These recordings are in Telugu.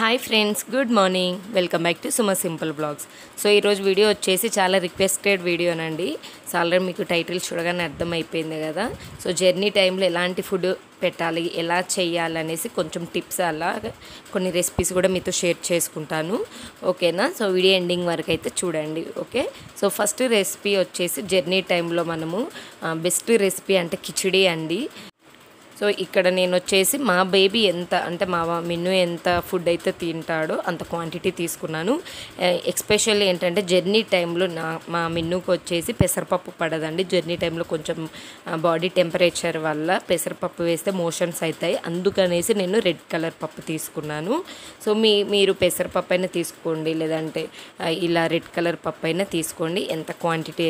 hi friends good morning welcome back to Suma simple blogs so ఈరోజు వీడియో వచ్చేసి చాలా రిక్వెస్టెడ్ వీడియోనండి సో ఆల్రెడీ మీకు టైటిల్ చూడగానే అర్థమైపోయింది కదా సో జర్నీ టైంలో ఎలాంటి ఫుడ్ పెట్టాలి ఎలా చేయాలనేసి కొంచెం టిప్స్ అలా కొన్ని రెసిపీస్ కూడా మీతో షేర్ చేసుకుంటాను ఓకేనా సో వీడియో ఎండింగ్ వరకు అయితే చూడండి ఓకే సో ఫస్ట్ రెసిపీ వచ్చేసి జర్నీ టైంలో మనము బెస్ట్ రెసిపీ అంటే కిచిడి అండి సో ఇక్కడ నేను వచ్చేసి మా బేబీ ఎంత అంటే మా మిన్ను ఎంత ఫుడ్ అయితే తింటాడో అంత క్వాంటిటీ తీసుకున్నాను ఎక్స్పెషల్లీ ఏంటంటే జర్నీ టైంలో నా మా మిన్నుకు వచ్చేసి పెసరపప్పు పడదండి జర్నీ టైంలో కొంచెం బాడీ టెంపరేచర్ వల్ల పెసరపప్పు వేస్తే మోషన్స్ అవుతాయి అందుకనేసి నేను రెడ్ కలర్ పప్పు తీసుకున్నాను సో మీ మీరు పెసరపప్పు అయినా తీసుకోండి లేదంటే ఆ, ఇలా రెడ్ కలర్ పప్పు అయినా తీసుకోండి ఎంత క్వాంటిటీ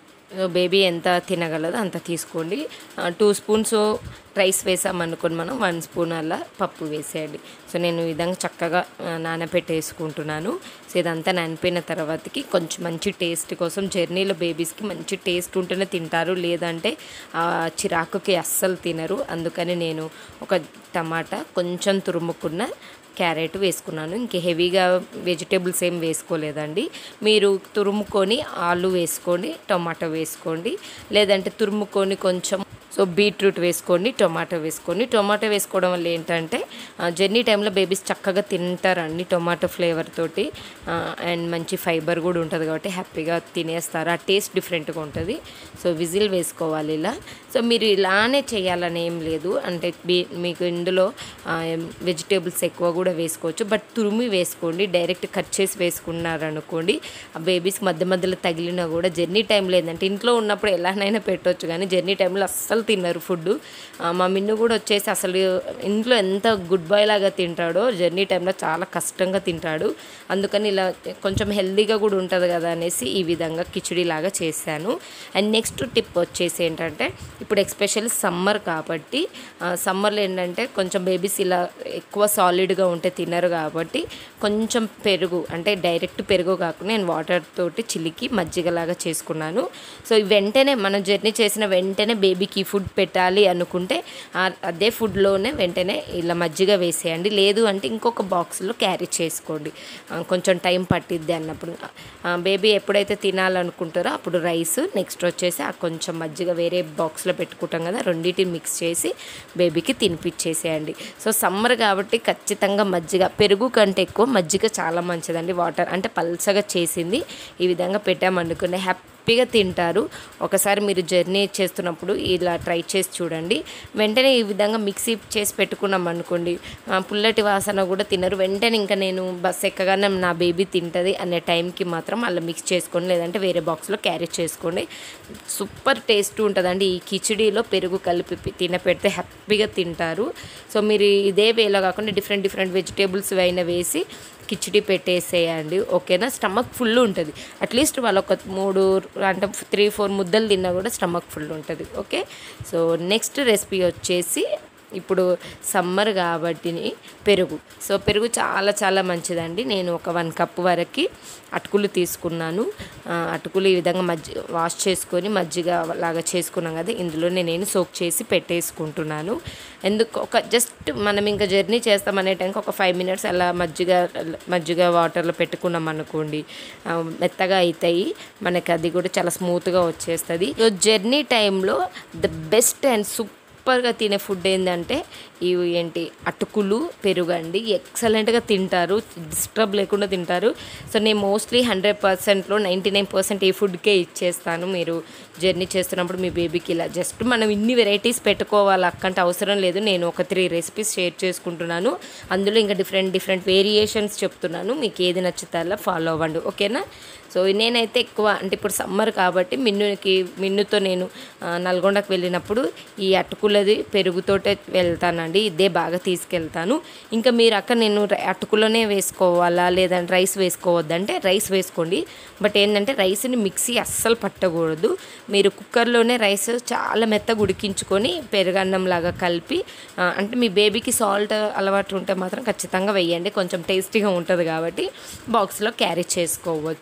బేబీ ఎంత తినగలదో అంత తీసుకోండి టూ స్పూన్స్ రైస్ వేసామనుకోని మనం వన్ స్పూన్ అలా పప్పు వేసేయండి సో నేను ఈ విధంగా చక్కగా ఆ, నానబెట్టేసుకుంటున్నాను సో ఇదంతా నానిపోయిన తర్వాతకి కొంచెం మంచి టేస్ట్ కోసం జర్నీలో బేబీస్కి మంచి టేస్ట్ ఉంటేనే తింటారు లేదంటే ఆ చిరాకుకి అస్సలు తినరు అందుకని నేను ఒక టమాటా కొంచెం తురుముకున్న క్యారెట్ వేసుకున్నాను ఇంక హెవీగా వెజిటేబుల్స్ ఏం వేసుకోలేదండి మీరు తురుముకొని ఆలు వేసుకోండి టమాటో వేసుకోండి లేదంటే తురుముకొని కొంచెం సో బీట్రూట్ వేసుకోండి టొమాటో వేసుకోండి టొమాటో వేసుకోవడం వల్ల ఏంటంటే ఆ, జర్నీ టైంలో బేబీస్ చక్కగా తింటారండి టొమాటో ఫ్లేవర్ తోటి ఆ, అండ్ మంచి ఫైబర్ కూడా ఉంటుంది కాబట్టి హ్యాపీగా తినేస్తారు ఆ టేస్ట్ డిఫరెంట్గా ఉంటుంది సో విజిల్ వేసుకోవాలి ఇలా సో మీరు ఇలానే చేయాలని ఏం లేదు అంటే మీ- మీకు ఇందులో వెజిటేబుల్స్ ఎక్కువ కూడా వేసుకోవచ్చు బట్ తురిమి వేసుకోండి డైరెక్ట్ కట్ చేసి వేసుకున్నారనుకోండి ఆ బేబీస్కి మధ్య మధ్యలో తగిలినా కూడా జర్నీ టైంలో ఏంటంటే ఇంట్లో ఉన్నప్పుడు ఎలానైనా పెట్టవచ్చు కానీ జర్నీ టైంలో అస్సలు తిన్నారు ఫుడ్ మా మిన్ను కూడా వచ్చేసి అసలు ఇంట్లో ఎంత గుడ్ బాయ్ లాగా తింటాడో జర్నీ టైంలో చాలా కష్టంగా తింటాడు అందుకని ఇలా కొంచెం హెల్దీగా కూడా ఉంటుంది కదా అనేసి ఈ విధంగా కిచిడి లాగా చేశాను అండ్ నెక్స్ట్ టిప్ వచ్చేసి ఏంటంటే ఇప్పుడు ఎక్స్పెషల్లీ సమ్మర్ కాబట్టి సమ్మర్లో ఏంటంటే కొంచెం బేబీస్ ఇలా ఎక్కువ సాలిడ్గా ఉంటే తినరు కాబట్టి కొంచెం పెరుగు అంటే డైరెక్ట్ పెరుగు కాకుండా నేను వాటర్ తోటి చిలికి మజ్జిగలాగా చేసుకున్నాను సో వెంటనే మనం జర్నీ చేసిన వెంటనే బేబీకి ఫుడ్ పెట్టాలి అనుకుంటే ఆ- అదే ఫుడ్లోనే వెంటనే ఇలా మజ్జిగ వేసేయండి లేదు అంటే ఇంకొక బాక్స్లో క్యారీ చేసుకోండి ఆ, కొంచెం టైం పట్టిద్ది అన్నప్పుడు బేబీ ఎప్పుడైతే తినాలనుకుంటారో అప్పుడు రైస్ నెక్స్ట్ వచ్చేసి ఆ కొంచెం మజ్జిగ వేరే బాక్స్లో పెట్టుకుంటాం కదా రెండింటిని మిక్స్ చేసి బేబీకి తినిపించేసేయండి సో సమ్మర్ కాబట్టి ఖచ్చితంగా మజ్జిగ పెరుగు కంటే ఎక్కువ మజ్జిగ చాలా మంచిదండి వాటర్ అంటే పల్చగా చేసింది ఈ విధంగా పెట్టామనుకునే హ్యాపీగా తింటారు ఒకసారి మీరు జర్నీ చేస్తున్నప్పుడు ఇలా ట్రై చేసి చూడండి వెంటనే ఈ విధంగా మిక్సీ చేసి పెట్టుకున్నాం అనుకోండి ఆ, పుల్లటి వాసన కూడా తినరు వెంటనే ఇంకా నేను బస్ ఎక్కగానే నా బేబీ తింటుంది అనే టైంకి మాత్రం అలా మిక్స్ చేసుకోండి లేదంటే వేరే బాక్స్లో క్యారీ చేసుకోండి సూపర్ టేస్ట్ ఉంటుందండి ఈ కిచిడీలో పెరుగు కలిపి తినపెడితే హ్యాపీగా తింటారు సో మీరు ఇదే వేలో కాకుండా డిఫరెంట్ డిఫరెంట్ వెజిటేబుల్స్ అయినా వేసి కిచిడి పెట్టేసేయండి ఓకేనా స్టమక్ ఫుల్ ఉంటుంది అట్లీస్ట్ వాళ్ళు ఒక మూడు అంటే త్రీ ఫోర్ ముద్దలు తిన్నా కూడా స్టమక్ ఫుల్ ఉంటుంది ఓకే సో నెక్స్ట్ రెసిపీ వచ్చేసి ఇప్పుడు సమ్మర్ కాబట్టి పెరుగు సో పెరుగు చాలా చాలా మంచిదండి నేను ఒక వన్ కప్ వరకు అటుకులు తీసుకున్నాను ఆ, అటుకులు ఈ విధంగా మజ్జి వాష్ చేసుకొని మజ్జిగ లాగా చేసుకున్నాం కదా ఇందులోనే నేను సోక్ చేసి పెట్టేసుకుంటున్నాను ఎందుకు ఒక జస్ట్ మనం ఇంకా జర్నీ చేస్తాం అనే టైంకి ఒక ఫైవ్ మినిట్స్ అలా మజ్జిగ మజ్జిగ వాటర్లో పెట్టుకున్నాం అనుకోండి ఆ, మెత్తగా అవుతాయి మనకి అది కూడా చాలా స్మూత్గా వచ్చేస్తుంది సో జర్నీ టైంలో ద బెస్ట్ అండ్ సూపర్గా తినే ఫుడ్ ఏంటంటే ఇవి ఏంటి అటుకులు పెరుగు అండి ఎక్సలెంట్గా తింటారు డిస్టర్బ్ లేకుండా తింటారు సో నేను మోస్ట్లీ హండ్రెడ్ పర్సెంట్లో నైంటీ నైన్ పర్సెంట్ ఈ ఫుడ్కే ఇచ్చేస్తాను మీరు జర్నీ చేస్తున్నప్పుడు మీ బేబీకి ఇలా జస్ట్ మనం ఇన్ని వెరైటీస్ పెట్టుకోవాలి అక్కంటే అవసరం లేదు నేను ఒక త్రీ రెసిపీస్ షేర్ చేసుకుంటున్నాను అందులో ఇంకా డిఫరెంట్ డిఫరెంట్ వేరియేషన్స్ చెప్తున్నాను మీకు ఏది నచ్చుతా అలా ఫాలో అవ్వండి ఓకేనా సో నేనైతే ఎక్కువ అంటే ఇప్పుడు సమ్మర్ కాబట్టి మిన్నుకి మిన్నుతో నేను ఆ, నల్గొండకు వెళ్ళినప్పుడు ఈ అటుకులది పెరుగుతోటే వెళ్తానండి ఇదే బాగా తీసుకెళ్తాను ఇంకా మీరు అక్కడ నేను రై- అటుకులోనే వేసుకోవాలా లేదంటే రైస్ వేసుకోవద్దంటే రైస్ వేసుకోండి బట్ ఏంటంటే రైస్ని మిక్సీ అస్సలు పట్టకూడదు మీరు కుక్కర్లోనే రైస్ చాలా మెత్తగా ఉడికించుకొని పెరుగన్నం లాగా కలిపి ఆ, అంటే మీ బేబీకి సాల్ట్ అలవాటు ఉంటే మాత్రం ఖచ్చితంగా వేయండి కొంచెం టేస్టీగా ఉంటుంది కాబట్టి బాక్స్లో క్యారీ చేసుకోవచ్చు నో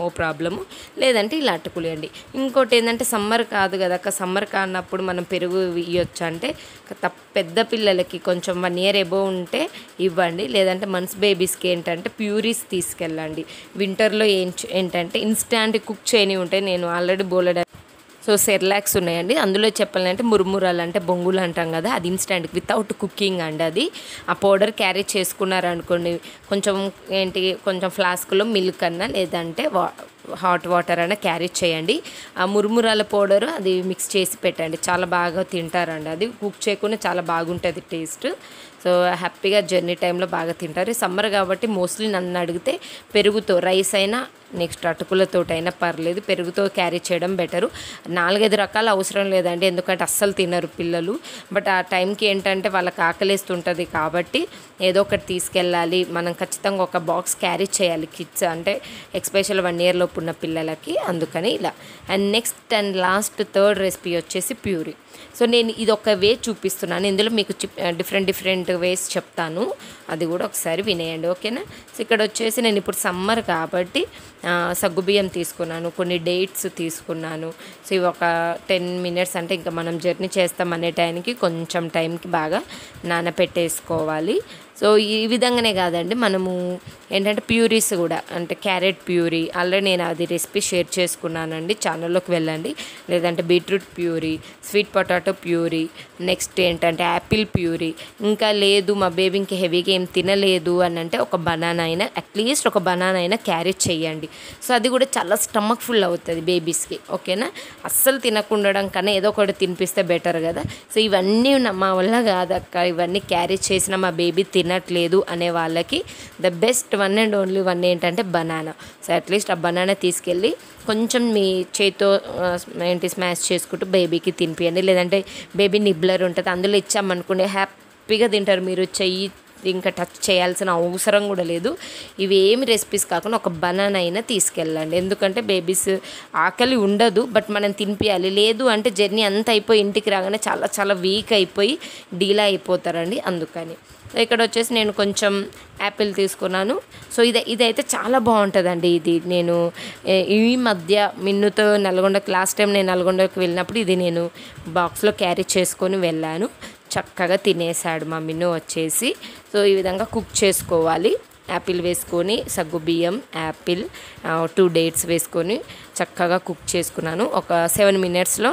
నో ప్రాబ్లము లేదంటే ఇలా అట్టుకులేయండి ఇంకోటి ఏంటంటే సమ్మర్ కాదు కదా అక్క సమ్మర్ కానప్పుడు మనం పెరుగు ఇవ్వచ్చు అంటే తప్ప- పెద్ద పిల్లలకి కొంచెం వన్ ఇయర్ ఎబో ఉంటే ఇవ్వండి లేదంటే మన్స్ బేబీస్కి ఏంటంటే ప్యూరీస్ తీసుకెళ్ళండి వింటర్లో ఏం చే- ఏంటంటే ఇన్స్టాంట్ కుక్ చేయని ఉంటాయి నేను ఆల్రెడీ బోలెడ్ సో సెర్లాక్స్ ఉన్నాయండి అందులో చెప్పాలంటే మురుమురాలు అంటే బొంగులు అంటాం కదా అది ఇన్స్టెంట్ వితౌట్ కుకింగ్ అండి అది ఆ పౌడర్ క్యారీ చేసుకున్నారనుకోండి కొంచెం ఏంటి కొంచెం ఫ్లాస్క్లో మిల్క్ అన్నా లేదంటే వా హాట్ వాటర్ అయినా క్యారీ చేయండి ఆ మురుమురాల పౌడర్ అది మిక్స్ చేసి పెట్టండి చాలా బాగా తింటారండి అది కుక్ చేయకుండా చాలా బాగుంటుంది టేస్ట్ సో హ్యాపీగా జర్నీ టైంలో బాగా తింటారు సమ్మర్ కాబట్టి మోస్ట్లీ నన్ను అడిగితే పెరుగుతో రైస్ అయినా నెక్స్ట్ అటుకులతోటైనా పర్లేదు పెరుగుతో క్యారీ చేయడం బెటరు నాలుగైదు రకాల అవసరం లేదండి ఎందుకంటే అస్సలు తినరు పిల్లలు బట్ ఆ టైంకి ఏంటంటే వాళ్ళకి ఆకలేస్తుంటుంది కాబట్టి ఏదో ఒకటి తీసుకెళ్ళాలి మనం ఖచ్చితంగా ఒక బాక్స్ క్యారీ చేయాలి కిడ్స్ అంటే ఎక్స్పెషల్ వన్ ఇయర్ లోపు ఉన్న పిల్లలకి అందుకని ఇలా and next and last third recipe వచ్చేసి ప్యూరీ సో నేను ఇది ఒక వే చూపిస్తున్నాను ఇందులో మీకు డిఫరెంట్ డిఫరెంట్ వేస్ చెప్తాను అది కూడా ఒకసారి వినేయండి ఓకేనా సో ఇక్కడ వచ్చేసి నేను ఇప్పుడు సమ్మర్ కాబట్టి ఆ, సగ్గుబియ్యం తీసుకున్నాను కొన్ని డేట్స్ తీసుకున్నాను సో ఇవి ఒక టెన్ మినిట్స్ అంటే ఇంకా మనం జర్నీ చేస్తాం అనే టైంకి కొంచెం టైంకి బాగా నానపెట్టేసుకోవాలి సో ఈ విధంగానే కాదండి మనము ఏంటంటే ప్యూరీస్ కూడా అంటే క్యారెట్ ప్యూరీ ఆల్రెడీ నేను అది రెసిపీ షేర్ చేసుకున్నానండి ఛానల్లోకి వెళ్ళండి లేదంటే beetroot puree sweet potato puree next ఏంటంటే యాపిల్ ప్యూరీ ఇంకా లేదు మా బేబీ ఇంక హెవీగా ఏం తినలేదు అని అంటే ఒక బనానా అయినా అట్లీస్ట్ ఒక బనానా అయినా క్యారీ చేయండి సో అది కూడా చాలా స్టమక్ ఫుల్ అవుతుంది బేబీస్కి ఓకేనా అస్సలు తినకుండడం కన్నా ఏదో ఒకటి తినిపిస్తే బెటర్ కదా సో ఇవన్నీ నా- మా వల్ల కాదక్క ఇవన్నీ క్యారీ చేసిన మా బేబీ తినట్లేదు అనే వాళ్ళకి the best one and only one ఏంటంటే బనానా సో అట్లీస్ట్ ఆ బనానా తీసుకెళ్ళి కొంచెం మీ చేతితో ఆ, ఏంటి స్మాష్ చేసుకుంటూ బేబీకి తినిపియండి లేదంటే బేబీ నిబ్లర్ ఉంటుంది అందులో ఇచ్చామనుకోండి హ్యాపీగా తింటారు మీరు చెయ్యి ఇంకా టచ్ చేయాల్సిన అవసరం కూడా లేదు ఇవి ఏమి రెసిపీస్ కాకుండా ఒక బనానా అయినా తీసుకెళ్ళండి ఎందుకంటే బేబీస్ ఆకలి ఉండదు బట్ మనం తినిపించాలి లేదు అంటే జర్నీ అంతా అయిపోయి ఇంటికి రాగానే చాలా చాలా వీక్ అయిపోయి డీలా అయిపోతారండి అందుకని సో ఇక్కడ వచ్చేసి నేను కొంచెం యాపిల్ తీసుకున్నాను సో ఇది ఇదైతే చాలా బాగుంటుందండి ఇది నేను ఏ, ఈ మధ్య మిన్నుతో నల్గొండకి లాస్ట్ టైం నేను నల్గొండకి వెళ్ళినప్పుడు ఇది నేను బాక్స్లో క్యారీ చేసుకొని వెళ్ళాను చక్కగా తినేసాడు మా మిన్ను వచ్చేసి సో ఈ విధంగా కుక్ చేసుకోవాలి యాపిల్ వేసుకొని సగ్గు బియ్యం యాపిల్ టూ డేట్స్ వేసుకొని చక్కగా కుక్ చేసుకున్నాను ఒక సెవెన్ మినిట్స్లో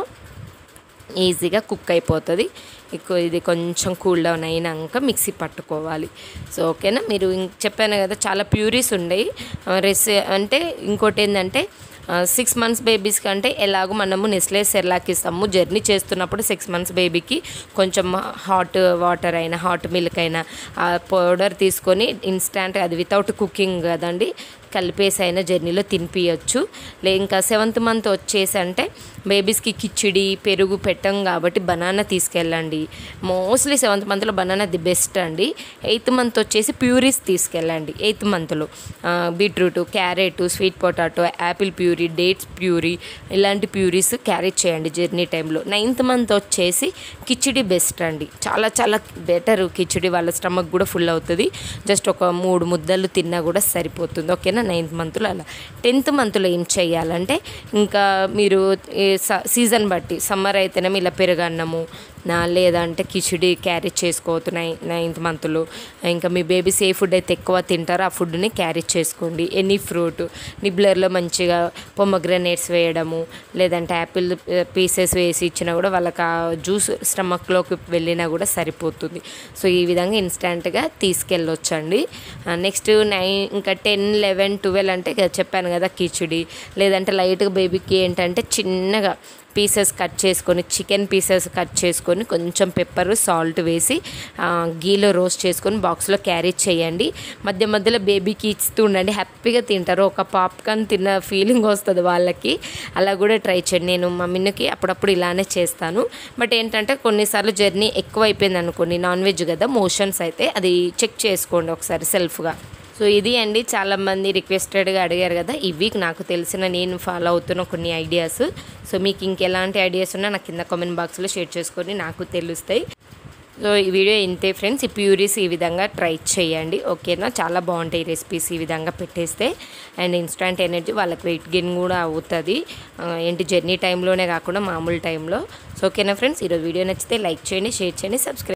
ఈజీగా కుక్ అయిపోతుంది ఎక్కువ ఇది కొంచెం కూల్ డౌన్ అయినాక మిక్సీ పట్టుకోవాలి సో ఓకేనా మీరు ఇం- చెప్పాను కదా చాలా ప్యూరీస్ ఉండయి రెస్ అంటే ఇంకోటి ఏంటంటే సిక్స్ మంత్స్ బేబీస్ కంటే ఎలాగో మనము నెస్లే సెర్లాక్ ఇస్తాము జర్నీ చేస్తున్నప్పుడు సిక్స్ మంత్స్ బేబీకి కొంచెం హాట్ వాటర్ అయినా హాట్ మిల్క్ అయినా ఆ పౌడర్ తీసుకొని ఇన్స్టాంట్ అది వితౌట్ కుకింగ్ కదండి కలిపేసి అయినా జర్నీలో తినిపించచ్చు లే ఇంకా సెవెంత్ మంత్ వచ్చేసి అంటే బేబీస్కి కిచిడి పెరుగు పెట్టం కాబట్టి బనానా తీసుకెళ్ళండి మోస్ట్లీ సెవెంత్ మంత్లో బనానా ది బెస్ట్ అండి ఎయిత్ మంత్ వచ్చేసి ప్యూరీస్ తీసుకెళ్ళండి ఎయిత్ మంత్లో beetroot carrot sweet potato apple puree dates puree ఇలాంటి ప్యూరీస్ క్యారీ చేయండి జర్నీ టైంలో నైన్త్ మంత్ వచ్చేసి కిచిడి బెస్ట్ అండి చాలా చాలా బెటర్ కిచిడి వాళ్ళ స్టమక్ కూడా ఫుల్ అవుతుంది జస్ట్ ఒక మూడు ముద్దలు తిన్నా కూడా సరిపోతుంది ఓకేనా నైన్త్ మంత్లో అలా టెన్త్ మంత్లో ఏం చేయాలంటే ఇంకా మీరు ఈ స- సీజన్ బట్టి సమ్మర్ అయితేనేమో ఇలా పెరుగన్నము నా లేదంటే కిచిడి క్యారీ చేసుకోవచ్చు నై నైన్త్ మంత్లో ఇంకా మీ బేబీస్ ఏ ఫుడ్ అయితే ఎక్కువ తింటారో ఆ ఫుడ్ని క్యారీ చేసుకోండి ఎనీ ఫ్రూట్ నిబ్లర్లో మంచిగా పొమ్మగ్రనేట్స్ వేయడము లేదంటే యాపిల్ పీసెస్ వేసి ఇచ్చినా కూడా వాళ్ళకి ఆ జ్యూస్ స్టమక్లోకి వెళ్ళినా కూడా సరిపోతుంది సో ఈ విధంగా ఇన్స్టెంట్గా తీసుకెళ్ళొచ్చండి నెక్స్ట్ నైన్ ఇంకా టెన్ లెవెన్ ట్వెల్వ్ అంటే ఇక చెప్పాను కదా కిచిడి లేదంటే లైట్గా బేబీకి ఏంటంటే చిన్నగా పీసెస్ కట్ చేసుకొని చికెన్ పీసెస్ కట్ చేసుకొని కొంచెం పెప్పర్ సాల్ట్ వేసి ఆ, గీలో రోస్ట్ చేసుకొని బాక్స్లో క్యారీ చేయండి మధ్య మధ్యలో బేబీకి ఇస్తూ ఉండండి హ్యాపీగా తింటారు ఒక పాప్కార్న్ తిన్న ఫీలింగ్ వస్తుంది వాళ్ళకి అలా కూడా ట్రై చేయండి నేను మా మిన్నుకి అప్పుడప్పుడు ఇలానే చేస్తాను బట్ ఏంటంటే కొన్నిసార్లు జర్నీ ఎక్కువ అయిపోయింది అనుకోండి నాన్ వెజ్ కదా మోషన్స్ అయితే అది చెక్ చేసుకోండి ఒకసారి సెల్ఫ్గా సో ఇది అండి చాలామంది రిక్వెస్టెడ్గా అడిగారు కదా ఇవి నాకు తెలిసిన నేను ఫాలో అవుతున్న కొన్ని ఐడియాస్ సో మీకు ఇంకెలాంటి ఐడియాస్ ఉన్నా నాకు కింద కామెంట్ బాక్స్లో షేర్ చేసుకొని నాకు తెలుస్తాయి సో ఈ వీడియో ఇంతే ఫ్రెండ్స్ ఈ ప్యూరీస్ ఈ విధంగా ట్రై చేయండి ఓకేనా చాలా బాగుంటాయి రెసిపీస్ ఈ విధంగా పెట్టేస్తే అండ్ ఇన్స్టంట్ ఎనర్జీ వాళ్ళకి వెయిట్ గెయిన్ కూడా అవుతుంది ఆ, ఏంటి జర్నీ టైంలోనే కాకుండా మామూలు టైంలో సో ఓకేనా ఫ్రెండ్స్ ఈరోజు వీడియో నచ్చితే లైక్ చేయండి షేర్ చేయండి సబ్స్క్రైబ్